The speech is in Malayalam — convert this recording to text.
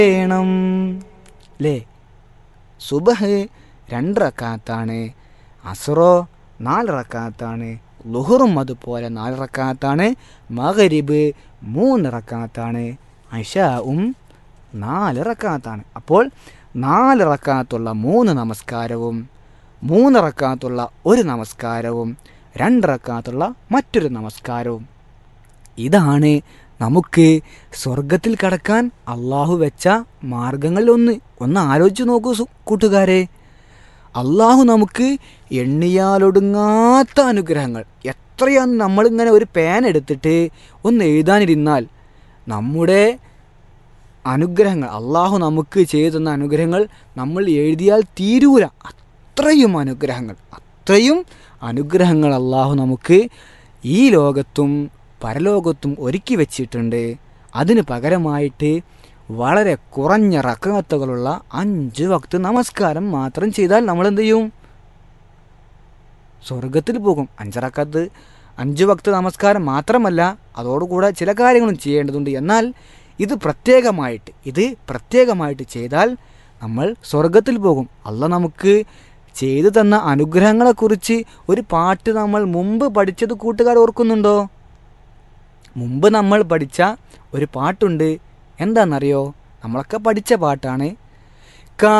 വേണം അല്ലേ സുബഹ് രണ്ട് റക്കാത്താണ് അസുറോ നാല് റക്കാത്താണ് ലുഹറും അതുപോലെ നാല് റക്കാത്താണ് മകരിബ് മൂന്ന് റക്കാത്താണ് അഷാവും നാല് റക്കാത്താണ് അപ്പോൾ നാല് റക്കാത്തുള്ള മൂന്ന് നമസ്കാരവും മൂന്ന് റക്കാത്തുള്ള ഒരു നമസ്കാരവും രണ്ട് റക്കാത്തുള്ള മറ്റൊരു നമസ്കാരവും ഇതാണ് നമുക്ക് സ്വർഗത്തിൽ കടക്കാൻ അള്ളാഹു വെച്ച മാർഗങ്ങളിൽ ഒന്ന് ഒന്ന് ആലോചിച്ച് നോക്കൂ സു- കൂട്ടുകാരെ അള്ളാഹു നമുക്ക് എണ്ണിയാലൊടുങ്ങാത്ത അനുഗ്രഹങ്ങൾ എത്രയാണ് നമ്മളിങ്ങനെ ഒരു പേൻ എടുത്തിട്ട് ഒന്ന് എഴുതാനിരുന്നാൽ നമ്മുടെ അനുഗ്രഹങ്ങൾ അള്ളാഹു നമുക്ക് ചെയ്തു തന്ന അനുഗ്രഹങ്ങൾ നമ്മൾ എഴുതിയാൽ തീരൂല അത്രയും അനുഗ്രഹങ്ങൾ അത്രയും അനുഗ്രഹങ്ങൾ അള്ളാഹു നമുക്ക് ഈ ലോകത്തും പരലോകത്തും ഒരുക്കി വെച്ചിട്ടുണ്ട് അതിന് പകരമായിട്ട് വളരെ കുറഞ്ഞ റക്കത്തുകളുള്ള അഞ്ച് വക്ത് നമസ്കാരം മാത്രം ചെയ്താൽ നമ്മൾ എന്ത് ചെയ്യും സ്വർഗത്തിൽ പോകും അഞ്ചറക്കത്ത് അഞ്ച് വക്ത് നമസ്കാരം മാത്രമല്ല അതോടുകൂടെ ചില കാര്യങ്ങളും ചെയ്യേണ്ടതുണ്ട് എന്നാൽ ഇത് പ്രത്യേകമായിട്ട് ഇത് പ്രത്യേകമായിട്ട് ചെയ്താൽ നമ്മൾ സ്വർഗത്തിൽ പോകും അല്ല നമുക്ക് ചെയ്തു തന്ന അനുഗ്രഹങ്ങളെക്കുറിച്ച് ഒരു പാട്ട് നമ്മൾ മുമ്പ് പഠിച്ചത് കൂട്ടുകാർ ഓർക്കുന്നുണ്ടോ മുമ്പ് നമ്മൾ പഠിച്ച ഒരു പാട്ടുണ്ട് എന്താണെന്നറിയോ നമ്മളൊക്കെ പഠിച്ച പാട്ടാണ്